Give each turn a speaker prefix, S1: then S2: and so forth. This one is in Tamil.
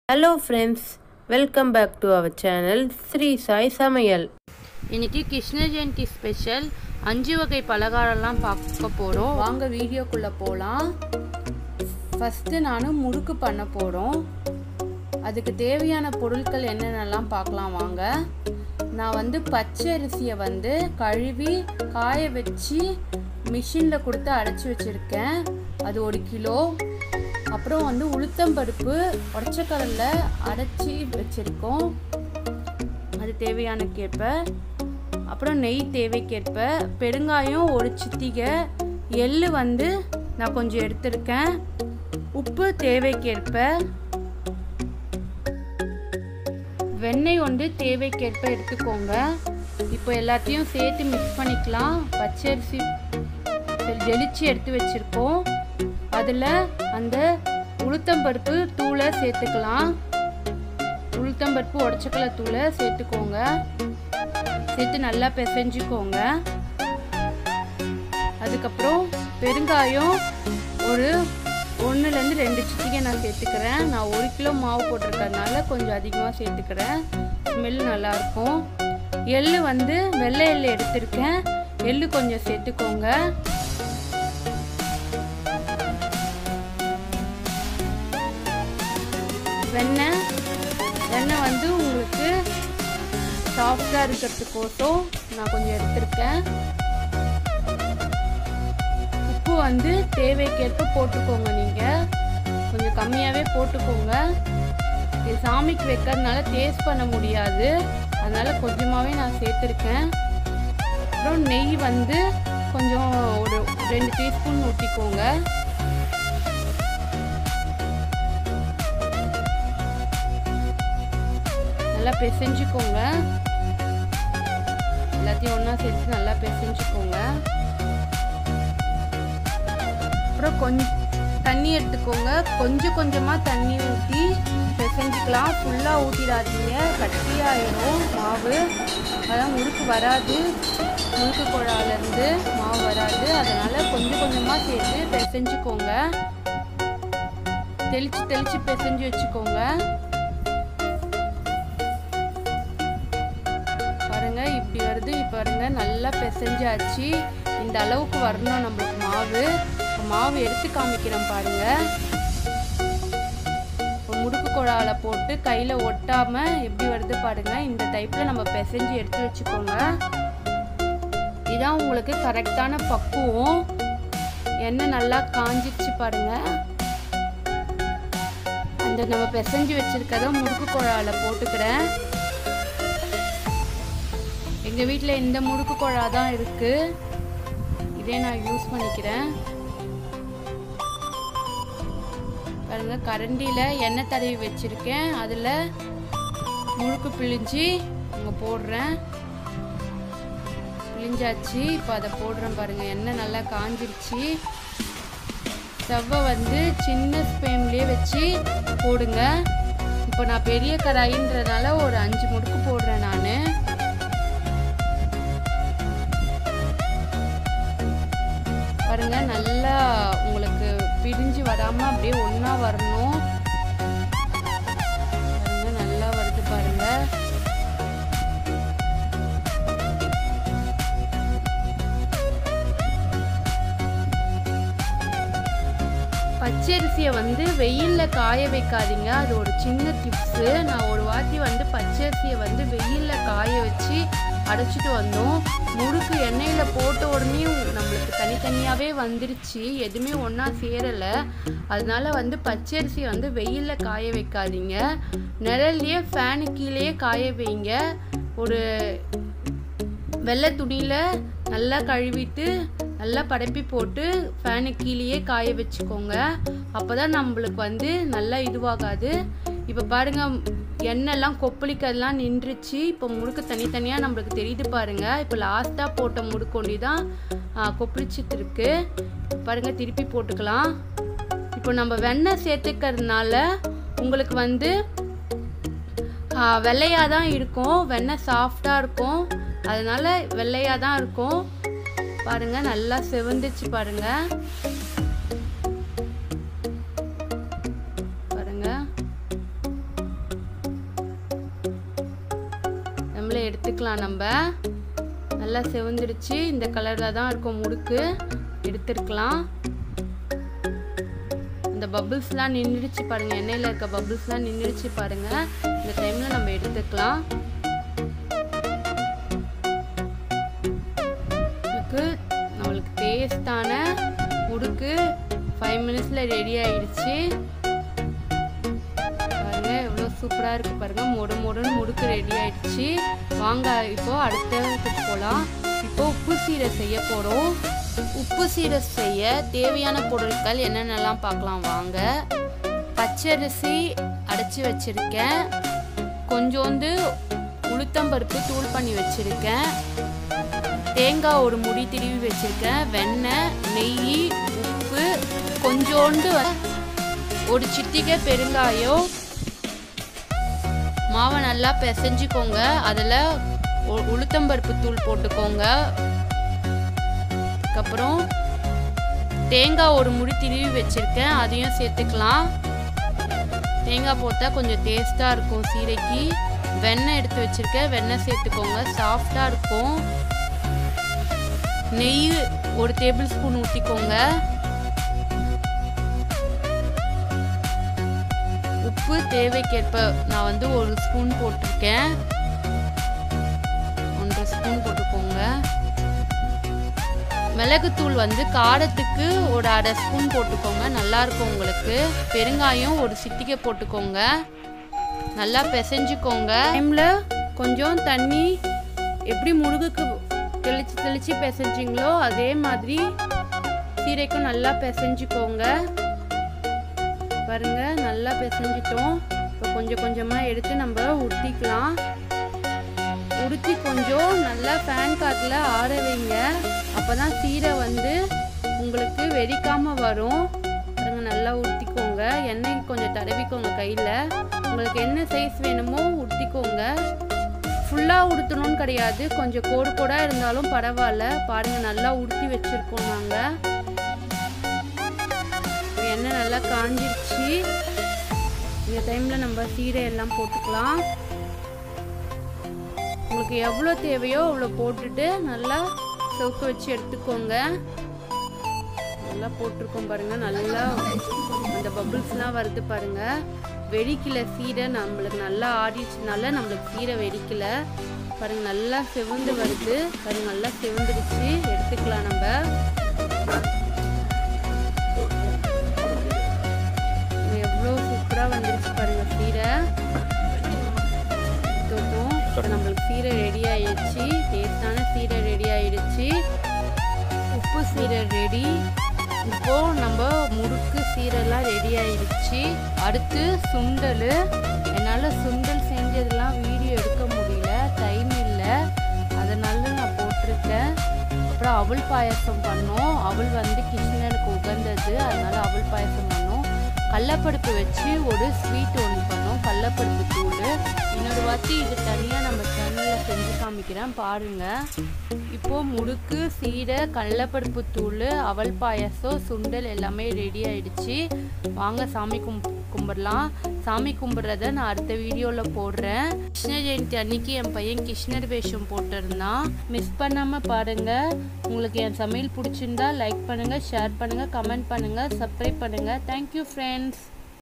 S1: hello friends welcome back to our channel Sri Sai சமையல்
S2: இன்னைக்கு கிருஷ்ண ஜெயந்தி ஸ்பெஷல் அஞ்சு வகை பலகாரம்லாம் பார்க்க போகிறோம் வாங்க வீடியோக்குள்ளே போகலாம் ஃபஸ்ட்டு நான் முறுக்கு பண்ண போகிறோம் அதுக்கு தேவையான பொருட்கள் என்னென்னலாம் பார்க்கலாம் வாங்க நான் வந்து பச்சை அரிசியை வந்து கழுவி காய வச்சு மிஷினில் கொடுத்து அடைச்சி வச்சுருக்கேன் அது ஒரு கிலோ அப்புறம் வந்து உளுத்தம்பருப்பு உடச்சக்கடல்ல அடைச்சி வச்சுருக்கோம் அது தேவையானக்கேற்ப அப்புறம் நெய் தேவைக்கேற்ப பெருங்காயம் ஒரு சித்திகை எள்ளு வந்து நான் கொஞ்சம் எடுத்திருக்கேன் உப்பு தேவைக்கேற்ப வெண்ணெய் வந்து தேவைக்கேற்ப எடுத்துக்கோங்க இப்போ எல்லாத்தையும் சேர்த்து மிக்ஸ் பண்ணிக்கலாம் பச்சரிசி ஜெலிச்சு எடுத்து வச்சுருக்கோம் அதில் அந்த உளுத்தம்பருப்பு தூளை சேர்த்துக்கலாம் உளுத்தம்பருப்பு உடச்சக்கலை தூளை சேர்த்துக்கோங்க சேர்த்து நல்லா பிசைஞ்சுக்கோங்க அதுக்கப்புறம் பெருங்காயம் ஒரு ஒன்றுலேருந்து ரெண்டு சிட்டிகை நான் சேர்த்துக்கிறேன் நான் ஒரு கிலோ மாவு போட்டிருக்கறதுனால கொஞ்சம் அதிகமாக சேர்த்துக்கிறேன் ஸ்மெல் நல்லாயிருக்கும் எள்ளு வந்து வெள்ளை எள்ளு எடுத்திருக்கேன் எள்ளு கொஞ்சம் சேர்த்துக்கோங்க வெண்ணெய் வெண்ணெய் வந்து உங்களுக்கு சாஃப்டாக இருக்கிறதுக்கோசம் நான் கொஞ்சம் எடுத்திருக்கேன் உப்பு வந்து தேவைக்கேற்ப போட்டுக்கோங்க நீங்கள் கொஞ்சம் கம்மியாகவே போட்டுக்கோங்க இது சாமிக்கு வைக்கிறதுனால டேஸ்ட் பண்ண முடியாது அதனால் கொஞ்சமாகவே நான் சேர்த்துருக்கேன் அப்புறம் நெய் வந்து கொஞ்சம் ஒரு ரெண்டு டீஸ்பூன் ஊற்றிக்கோங்க நல்லா பிசைஞ்சுக்கோங்க எல்லாத்தையும் ஒன்றா சேர்த்து நல்லா பிசைஞ்சுக்கோங்க அப்புறம் கொஞ்சம் தண்ணி எடுத்துக்கோங்க கொஞ்சம் கொஞ்சமாக தண்ணி ஊற்றி பிசைஞ்சிக்கலாம் ஃபுல்லாக ஊற்றிடாதீங்க கட்டியாயிடும் மாவு அதான் முறுக்கு வராது முறுக்கு குழாலேருந்து மாவு வராது அதனால் கொஞ்சம் கொஞ்சமாக சேர்த்து பிசைஞ்சுக்கோங்க தெளித்து தெளித்து பிசைஞ்சு வச்சுக்கோங்க பாருங்க இப்படி வருது இப்போ பாருங்க நல்லா பிசைஞ்சாச்சு இந்த அளவுக்கு வரணும் நம்மளுக்கு மாவு மாவு எடுத்து காமிக்கிறேன் பாருங்க முடுக்கு குழால போட்டு கையில் ஒட்டாம எப்படி வருது பாருங்க இந்த டைப்பில் நம்ம பிசைஞ்சு எடுத்து வச்சுக்கோங்க இதான் உங்களுக்கு கரெக்டான பக்குவம் எண்ணெய் நல்லா காஞ்சிச்சு பாருங்க அந்த நம்ம பிசைஞ்சு வச்சிருக்கத முடுக்கு குழால போட்டுக்கிறேன் எங்கள் வீட்டில் இந்த முடுக்கு குழா தான் இருக்குது இதே நான் யூஸ் பண்ணிக்கிறேன் பாருங்க கரண்டியில் எண்ணெய் தடவி வச்சுருக்கேன் அதில் முழுக்கு பிழிஞ்சு இங்கே போடுறேன் பிழிஞ்சாச்சு இப்போ அதை போடுறேன் பாருங்கள் எண்ணெய் நல்லா காஞ்சிருச்சு ஸ்டவ்வை வந்து சின்ன ஸ்பேம்லேயே வச்சு போடுங்க இப்போ நான் பெரிய கடாயின்றதுனால ஒரு அஞ்சு முடுக்கு போடுறேன் நான் பாருங்க நல்லா உங்களுக்கு பிரிஞ்சு வராம அப்படியே ஒன்றா வரணும் பாருங்க நல்லா வருது பாருங்க பச்சரிசியை வந்து வெயிலில் காய வைக்காதீங்க அது ஒரு சின்ன டிப்ஸு நான் ஒரு வாட்டி வந்து பச்சரிசியை வந்து வெயிலில் காய வச்சு அடைச்சிட்டு வந்தோம் முறுக்கு எண்ணெயில் போட்ட உடனே நம்மளுக்கு தனித்தனியாகவே வந்துருச்சு எதுவுமே ஒன்றா சேரலை அதனால வந்து பச்சரிசியை வந்து வெயிலில் காய வைக்காதீங்க நிழல்லையே ஃபேனு கீழேயே காய வைங்க ஒரு வெள்ளை துணியில் நல்லா கழுவிட்டு நல்லா படப்பி போட்டு ஃபேனு கீழேயே காய வச்சுக்கோங்க அப்போ தான் நம்மளுக்கு வந்து நல்லா இதுவாகாது இப்போ பாருங்கள் எண்ணெய்லாம் கொப்பளிக்கிறதுலாம் நின்றுச்சு இப்போ முறுக்கு தனித்தனியாக நம்மளுக்கு தெரியுது பாருங்கள் இப்போ லாஸ்ட்டாக போட்ட முறுக்கொண்டி தான் கொப்பளிச்சிட்டு இருக்கு பாருங்கள் திருப்பி போட்டுக்கலாம் இப்போ நம்ம வெண்ணெய் சேர்த்துக்கிறதுனால உங்களுக்கு வந்து வெள்ளையாக தான் இருக்கும் வெண்ணெய் சாஃப்டாக இருக்கும் அதனால வெள்ளையாக தான் இருக்கும் பாருங்கள் நல்லா செவந்துச்சு பாருங்கள் பாருங்கள் எடுத்துக்கலாம் நம்ம நல்லா செவந்துடுச்சு இந்த கலரில் தான் இருக்கும் முறுக்கு எடுத்துருக்கலாம் இந்த பபிள்ஸ்லாம் நின்றுடுச்சு பாருங்க எண்ணெயில் இருக்க பபிள்ஸ்லாம் நின்றுடுச்சு பாருங்க இந்த டைமில் நம்ம எடுத்துக்கலாம் இதுக்கு நம்மளுக்கு டேஸ்டான முறுக்கு ஃபைவ் மினிட்ஸில் ரெடி ஆயிடுச்சு பாருங்க எவ்வளோ சூப்பராக இருக்கு பாருங்க மொடு மொடுன்னு முறுக்கு ரெடி ஆயிடுச்சு வாங்க இப்போ அடுத்ததுக்கு போகலாம் இப்போ உப்பு சீரை செய்ய போகிறோம் உப்பு சீரை செய்ய தேவையான பொருட்கள் என்னென்னலாம் பார்க்கலாம் வாங்க பச்சரிசி அடைச்சி வச்சிருக்கேன் கொஞ்சோண்டு உளுத்தம்பருப்பு தூள் பண்ணி வச்சிருக்கேன் தேங்காய் ஒரு முடி திருவி வச்சிருக்கேன் வெண்ணெய் நெய் உப்பு கொஞ்சோண்டு ஒரு சிட்டிகை பெருங்காயம் மாவை நல்லா பிசைஞ்சுக்கோங்க அதில் உளுத்தம்பருப்பு தூள் போட்டுக்கோங்க அதுக்கப்புறம் தேங்காய் ஒரு முடி திருவி வச்சுருக்கேன் அதையும் சேர்த்துக்கலாம் தேங்காய் போட்டால் கொஞ்சம் டேஸ்ட்டாக இருக்கும் சீரைக்கு வெண்ணெய் எடுத்து வச்சுருக்கேன் வெண்ணெய் சேர்த்துக்கோங்க சாஃப்டாக இருக்கும் நெய் ஒரு டேபிள் ஸ்பூன் ஊற்றிக்கோங்க உப்பு தேவைக்கேற்ப நான் வந்து ஒரு ஸ்பூன் போட்டிருக்கேன் ஒன்றரை ஸ்பூன் போட்டுக்கோங்க மிளகுத்தூள் வந்து காரத்துக்கு ஒரு அரை ஸ்பூன் போட்டுக்கோங்க நல்லா இருக்கும் உங்களுக்கு பெருங்காயம் ஒரு சிட்டிகை போட்டுக்கோங்க நல்லா பிசைஞ்சுக்கோங்க டைமில் கொஞ்சம் தண்ணி எப்படி முருகுக்கு தெளிச்சு தெளிச்சு பிசைஞ்சிங்களோ அதே மாதிரி சீரைக்கும் நல்லா பிசைஞ்சுக்கோங்க பாருங்க நல்லா பிசைஞ்சிட்டோம் இப்போ கொஞ்சம் கொஞ்சமாக எடுத்து நம்ம உருட்டிக்கலாம் உருட்டி கொஞ்சம் நல்லா ஃபேன் காற்றுல ஆற வைங்க அப்போ தான் சீரை வந்து உங்களுக்கு வெடிக்காமல் வரும் பாருங்க நல்லா உருட்டிக்கோங்க எண்ணெய் கொஞ்சம் தடவிக்கோங்க கையில் உங்களுக்கு என்ன சைஸ் வேணுமோ உருட்டிக்கோங்க ஃபுல்லாக உடுத்தணும்னு கிடையாது கொஞ்சம் கோடு கோடாக இருந்தாலும் பரவாயில்ல பாருங்கள் நல்லா உடுத்தி வச்சுருக்கோம் நாங்கள் எண்ணெய் நல்லா காஞ்சிருச்சு இந்த டைமில் நம்ம சீரை எல்லாம் போட்டுக்கலாம் உங்களுக்கு எவ்வளோ தேவையோ அவ்வளோ போட்டுட்டு நல்லா சவுக்க வச்சு எடுத்துக்கோங்க நல்லா போட்டிருக்கோம் பாருங்க நல்லா அந்த பபிள்ஸ்லாம் வருது பாருங்க வெடிக்கல சீரை நம்மளுக்கு நல்லா ஆடிடுச்சுனால நம்மளுக்கு சீரை வெடிக்கல பாருங்க நல்லா செவந்து வருது பாருங்க நல்லா செவந்துடுச்சு எடுத்துக்கலாம் நம்ம எவ்வளோ சூப்பராக வந்துருச்சு பாருங்க சீரை தொட்டும் இப்போ நம்மளுக்கு சீரை ரெடி ஆயிடுச்சு டேஸ்டான சீரை ரெடி ஆயிடுச்சு உப்பு சீரை ரெடி இப்போ நம்ம முறுக்கு சீரெல்லாம் ரெடி ஆயிடுச்சு அடுத்து சுண்டல் என்னால் சுண்டல் செஞ்சதெல்லாம் வீடியோ எடுக்க முடியல டைம் இல்லை அதனால நான் போட்டிருக்கேன் அப்புறம் அவல் பாயசம் பண்ணோம் அவல் வந்து கிருஷ்ணனுக்கு உகந்தது அதனால அவல் பாயசம் பண்ணோம் கடலப்பருப்பு வச்சு ஒரு ஸ்வீட் ஒன்று பண்ணோம் கடலப்பருப்பு தூள் இன்னொரு வாட்டி இது தனியாக நம்ம சேனலில் செஞ்சு காமிக்கிறேன் பாருங்கள் இப்போது முறுக்கு சீடை கடலப்பருப்பு தூள் அவல் பாயசம் சுண்டல் எல்லாமே ரெடி ஆயிடுச்சு வாங்க சாமி கும் கும்பிடலாம் சாமி கும்பிட்றத நான் அடுத்த வீடியோவில் போடுறேன் கிருஷ்ண ஜெயந்தி அன்னைக்கு என் பையன் கிருஷ்ணர் வேஷம் போட்டிருந்தான் மிஸ் பண்ணாமல் பாருங்கள் உங்களுக்கு என் சமையல் பிடிச்சிருந்தா லைக் பண்ணுங்கள் ஷேர் பண்ணுங்கள் கமெண்ட் பண்ணுங்கள் சப்ஸ்கிரைப் பண்ணுங்கள் தேங்க்யூ ஃப்ரெண்ட்ஸ்